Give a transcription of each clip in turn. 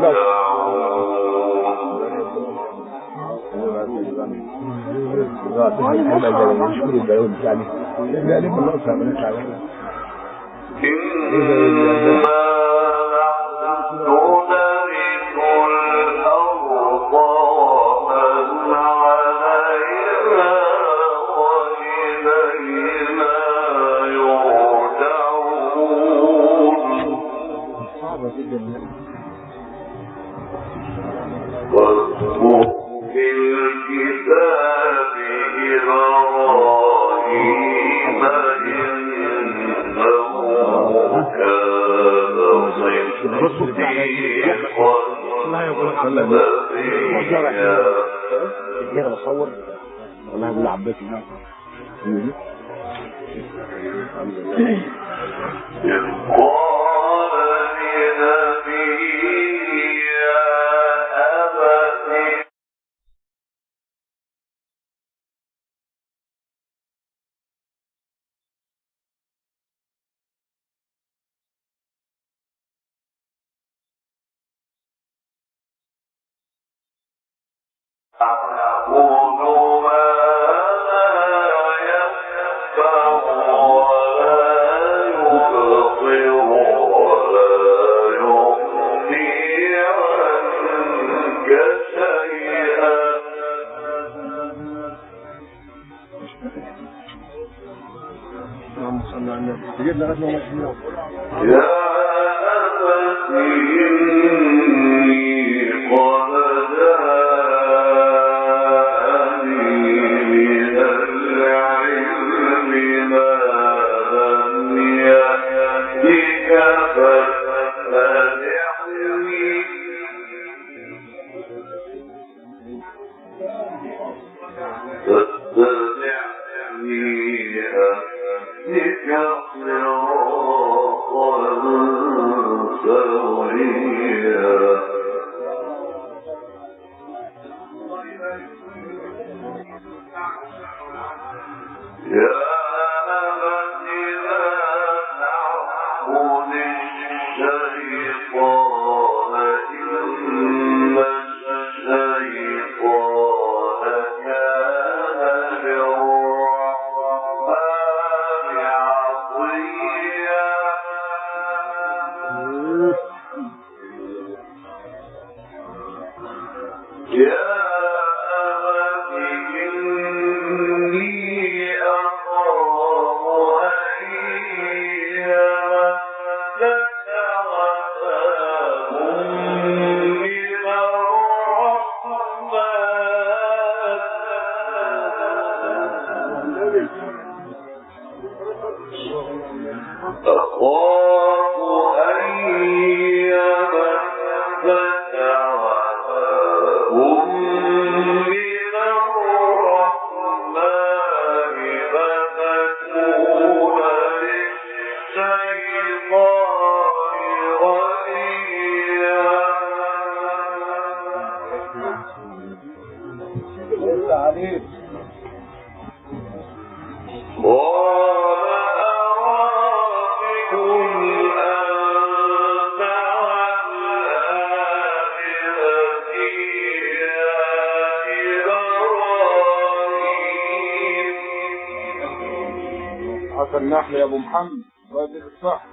النحل يا ابو محمد الله يديك الصح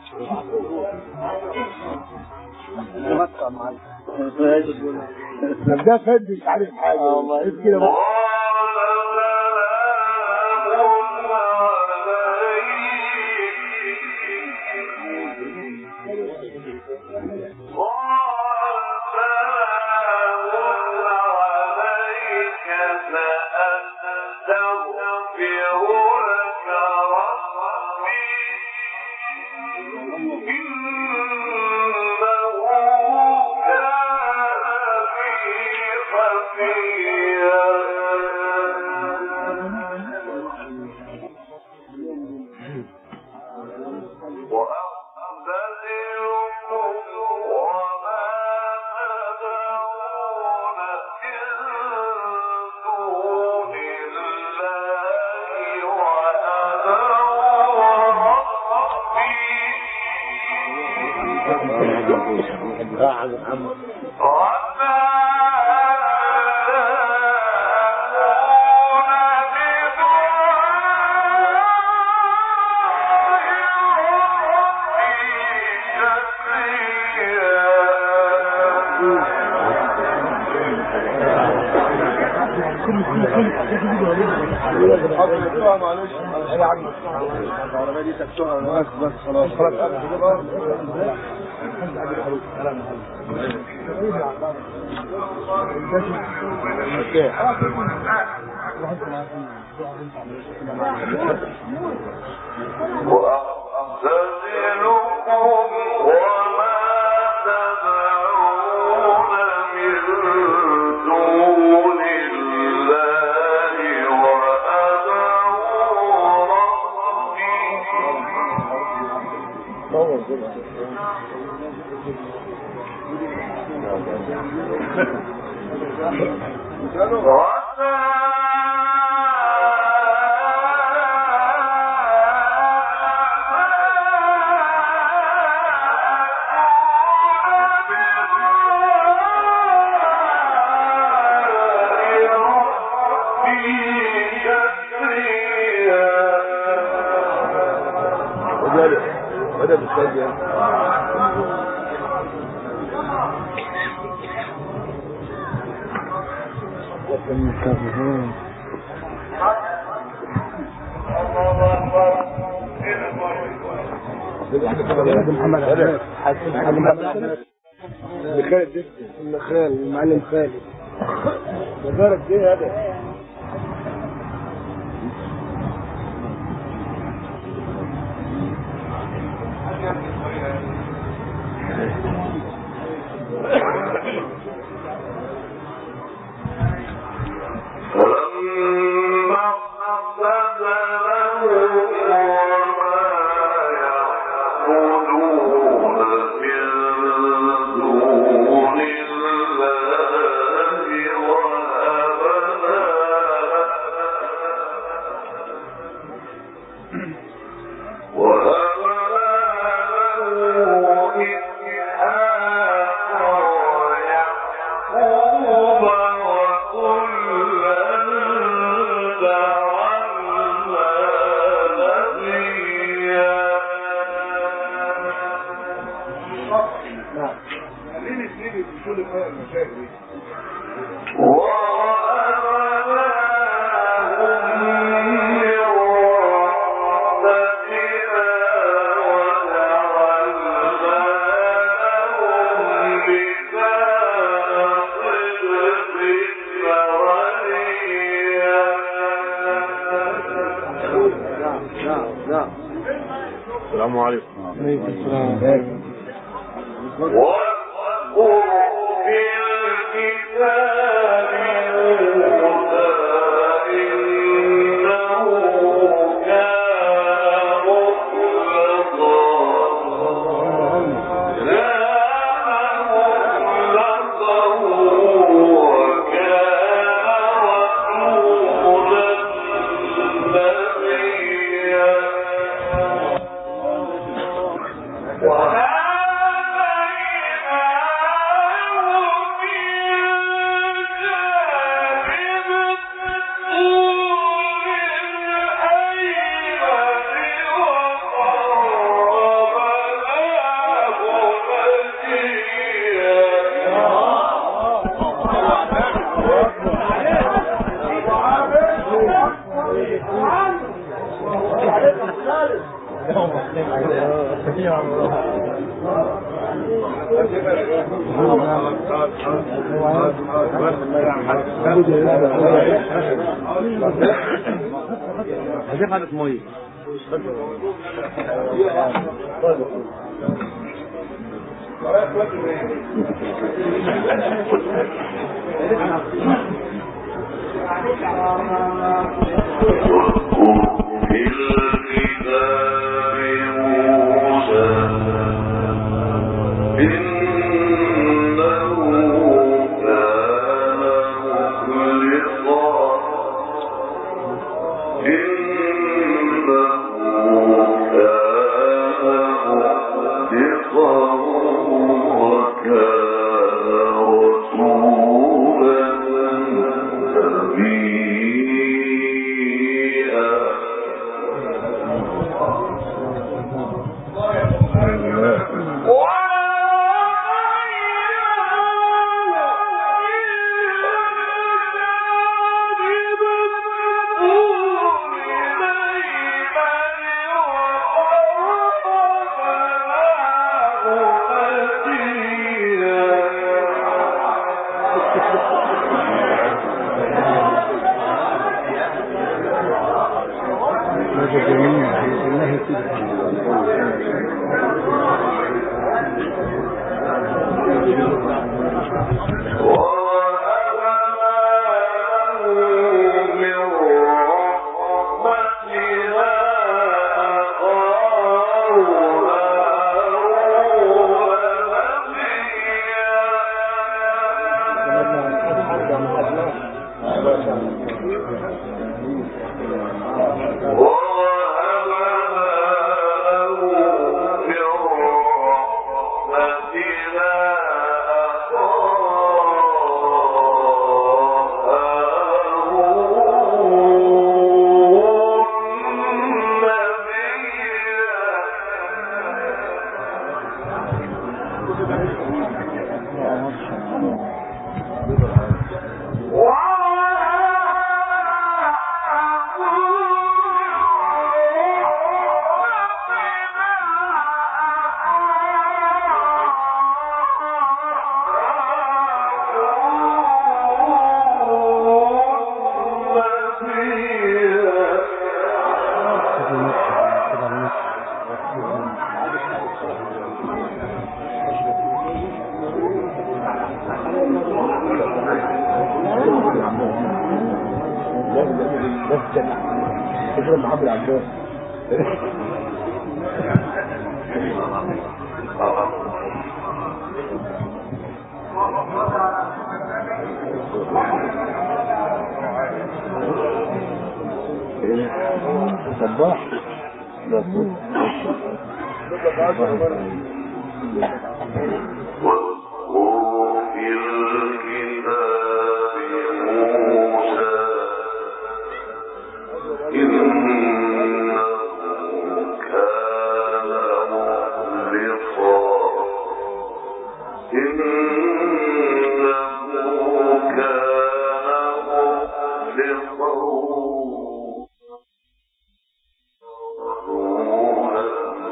ده فد مش عارف حاجه والله كده بقى معلش يا عم العربيه دي تكسوها بس بس خلاص خلاص وأعتزلكم وما تدعون من دون الله وأدعو ربي بدأ بالسجن محمد محمد خالد ده خالد المعلم خالد مبارك ده هذا فلما اعتزلهم وما يعبدون من دون الله وهبنا وهبنا له إسحاق ويعقوب وكلا جعلنا نبيا خليني تيجي تقول لي فيها المشاكل دي السلام عليكم واذكر في الكتاب موسى إنه كان مخلصا كان مخلصا وكان رسولا نبيا هذه قالت مي في الكتاب موسى إنه كان مخلصا إنه كان مخلصا وكان رسولا نبيا صباح واذكر في الكتاب موسى إنه كان مخلصا إنه كان مخلصا رسولا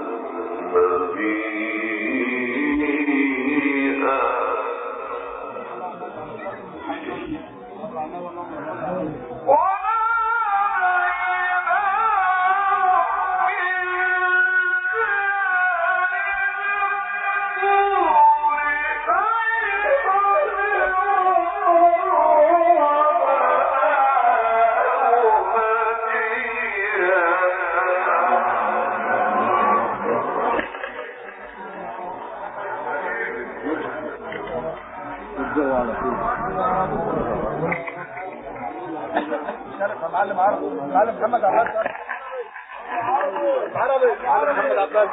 نبيا الجو على طول معلم عربي معلم محمد عباس عربي معلم محمد عباس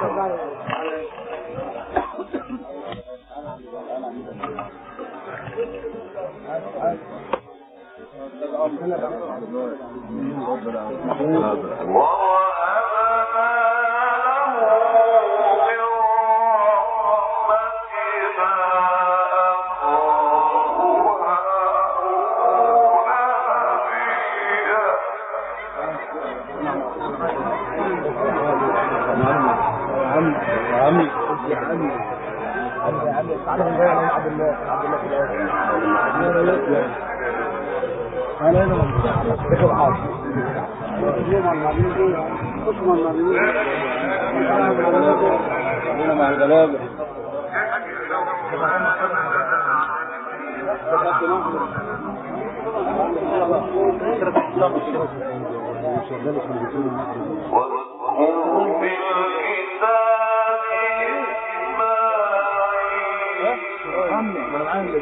عم يا عمي يا عمي تعالى من غير عبد الله عبد الله في الاول انا انا دخل حاضر انا مع الغلابه واذكر في الكتاب إسماعيل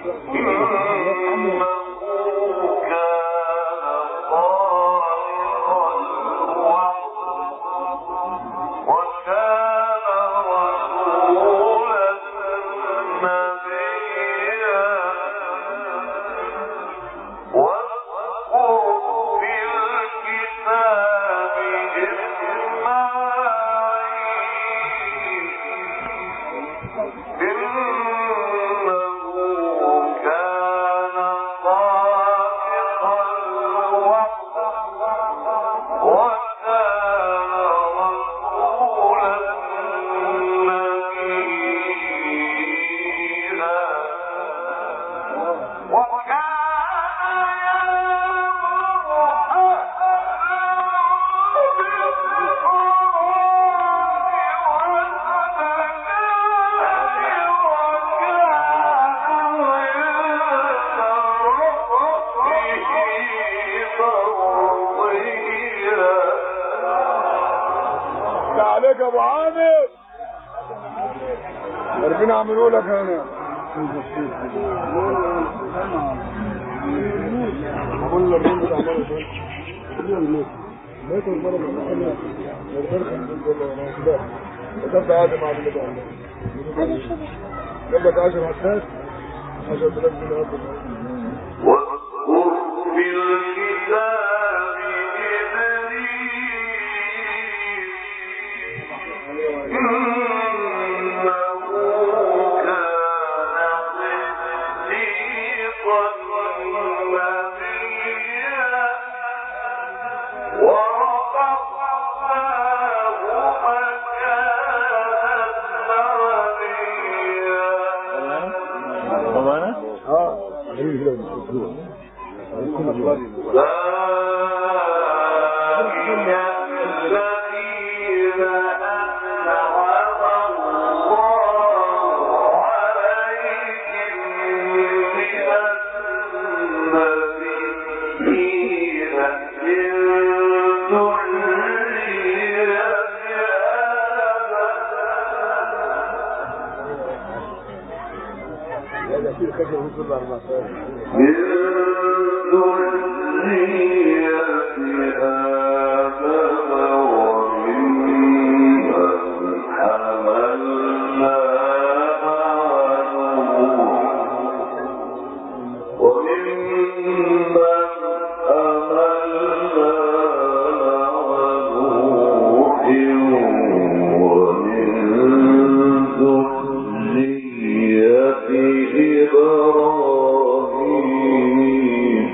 إنه كان صادق الوعد وكان رسولا نبيا واذكر في الكتاب إسماعيل إنه كان صادق الوعد وكان رسولا نبيا وكان يأمر عليك يا ابو عامر ربنا عملوا لك انا بقول لك الرجل ده عمال يقول ما يكون مرة من الأحلام وكنت عادي مع اللي ده جاب لك 10 حساس 10000 جنيه واذكر في الكتاب إدريس إنه كان صديقا نبيا ورفعناه مكانا عليا اه جميل كده بالاسبوع يكون اطفال هذا في كذا وصل 14 من ذرية آدم وممن حملنا مع نوح وممن حملنا مع نوح ومن ذرية إبراهيم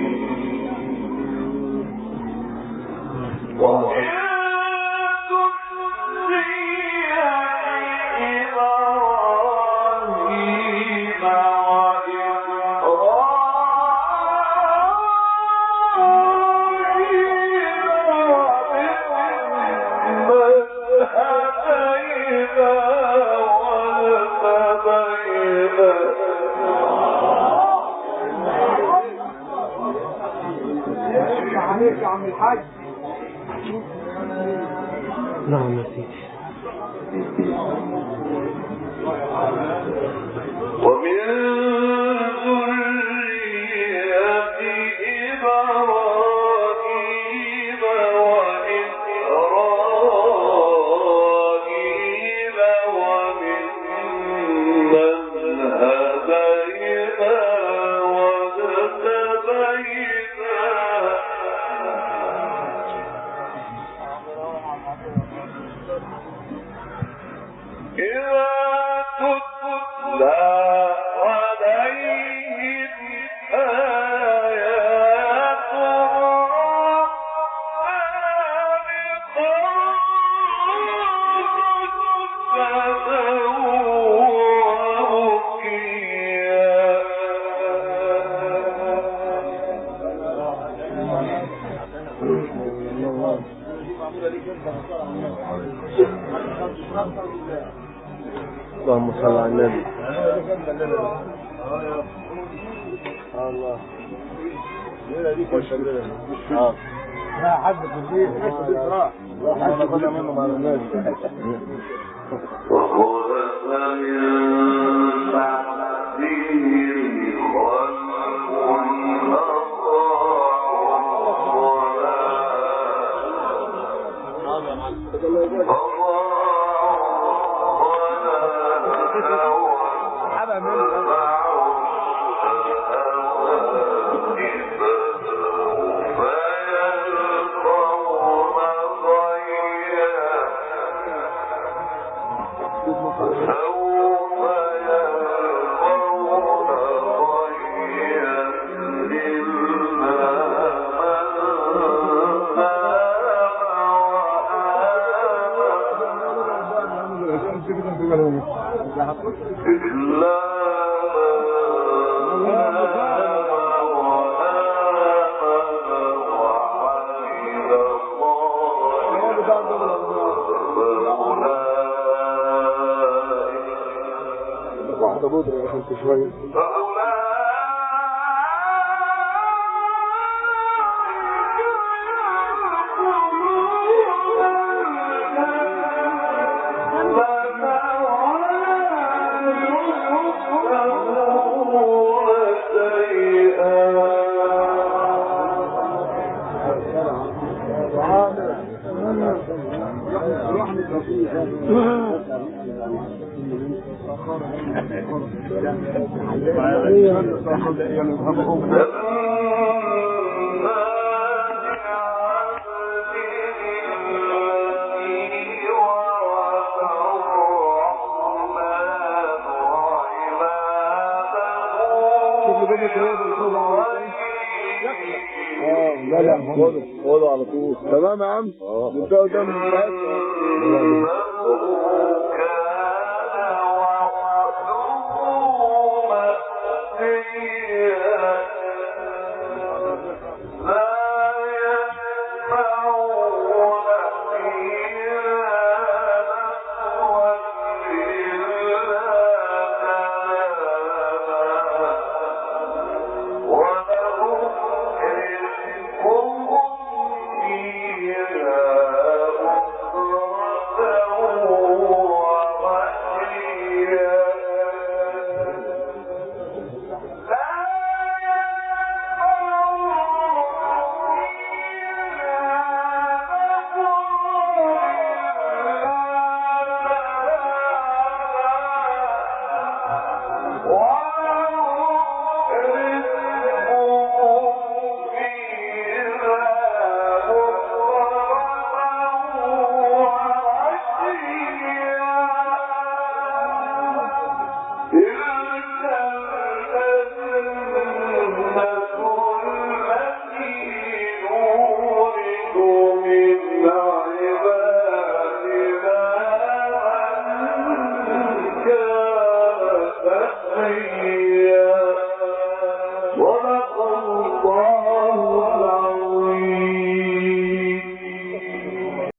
ومن ذرية إبراهيم وإسرائيل هدينا واجتبينا عليك يا عم الحاج نعم يا سيدي ومن ذرية إبراهيم وإسرائيل وممن هدينا واجتبينا إذا تتلى عليهم آيات الرحمن قالوا اللهم صل على النبي الله اه لا حد في البيت لسه في صراع احنا ناخدها منهم على الناس وخلف من بعدهم خلف واحدة بودرة يا اخي شوية لا لا خده خده على طول تمام يا عم انت قدام